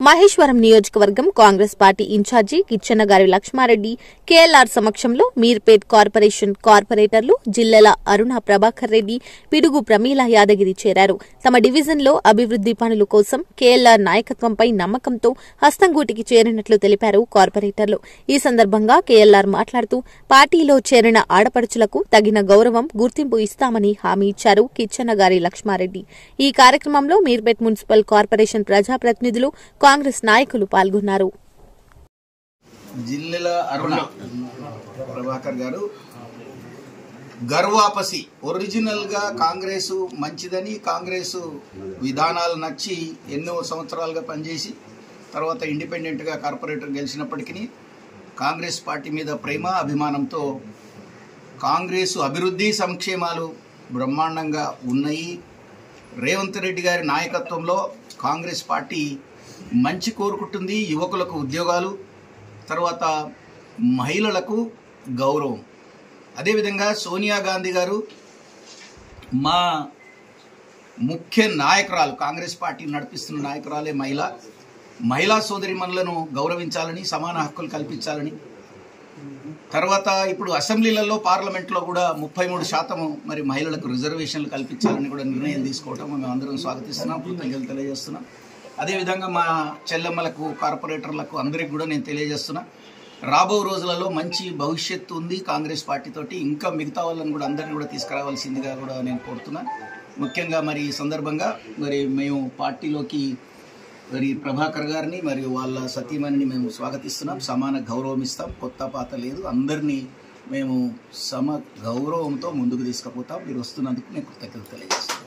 మహేశ్వరం నియోజకవర్గం Congress party incharge Kichannagari Laxma Reddy KLR సమక్షంలో Meerpet corporation కార్పొరేటర్లు జిల్లెల అరుణ ప్రభాకర్ రెడ్డి పిడుగు ప్రమీల యాదగిరి చేరారు తమ డివిజన్లో అభివృద్ది పనుల కోసం కేఎల్ఆర్ నాయకత్వంపై నమ్మకంతో హస్తంగూటికి చేరినట్లు తెలిపారు కార్పొరేటర్లు ఈ సందర్భంగా కేఎల్ఆర్ మాట్లాడుతూ పార్టీలో చేరిన ఆడపడుచులకు తగిన గౌరవం గుర్తింపు ఇస్తామని హామీ ఇచ్చారు కిచ్చెన్నగారి లక్ష్మారెడ్డి ఈ కార్యక్రమంలో మీర్పేట్ మున్సిపల్ కార్పొరేషన్ ప్రజాప్రతినిధులు కాంగ్రెస్ నాయకులు పాల్గొన్నారు జిల్లెల అరుణ ప్రభాకర్ గారు గర్వాపసి ఒరిజినల్ గా కాంగ్రెస్ మంచిదని కాంగ్రెస్ విధానాలు నచ్చి ఎన్నో సంవత్సరాలుగా పనిచేసి తర్వాత ఇండిపెండెంట్ గా కార్పొరేటర్ గెలిచినప్పటికీ కాంగ్రెస్ పార్టీ మీద ప్రేమ అభిమానంతో కాంగ్రెస్ అభివృద్ధి సంక్షేమాలు బ్రహ్మాండంగా ఉన్నాయి రేవంత్ రెడ్డి గారి నాయకత్వంలో కాంగ్రెస్ పార్టీ మంచి కోరుకుంటుంది యువకులకు ఉద్యోగాలు తర్వాత మహిళలకు గౌరవం అదేవిధంగా సోనియా గాంధీ గారు మా ముఖ్య నాయకురాలు కాంగ్రెస్ పార్టీ నడిపిస్తున్న నాయకురాలే మహిళ మహిళా సోదరిమణులను గౌరవించాలని సమాన హక్కులు కల్పించాలని తర్వాత ఇప్పుడు అసెంబ్లీలలో పార్లమెంట్లో కూడా ముప్పై మూడు శాతము మరి మహిళలకు రిజర్వేషన్లు కల్పించాలని కూడా నిర్ణయం తీసుకోవటం మేము అందరం స్వాగతిస్తున్నాం కృతజ్ఞతలు తెలియజేస్తున్నాం అదేవిధంగా మా చెల్లెమ్మలకు కార్పొరేటర్లకు అందరికి కూడా నేను తెలియజేస్తున్నా రాబో రోజులలో మంచి భవిష్యత్తు ఉంది కాంగ్రెస్ పార్టీతోటి ఇంకా మిగతా వాళ్ళని కూడా అందరిని కూడా తీసుకురావాల్సిందిగా కూడా నేను కోరుతున్నా ముఖ్యంగా మరి ఈ సందర్భంగా మరి మేము పార్టీలోకి మరి ప్రభాకర్ గారిని మరియు వాళ్ళ సతీమణిని మేము స్వాగతిస్తున్నాం సమాన గౌరవం ఇస్తాం కొత్త పాత లేదు అందరినీ మేము సమ గౌరవంతో ముందుకు తీసుకుపోతాం మీరు వస్తున్నందుకు నేను కృతజ్ఞతలు తెలియజేస్తాను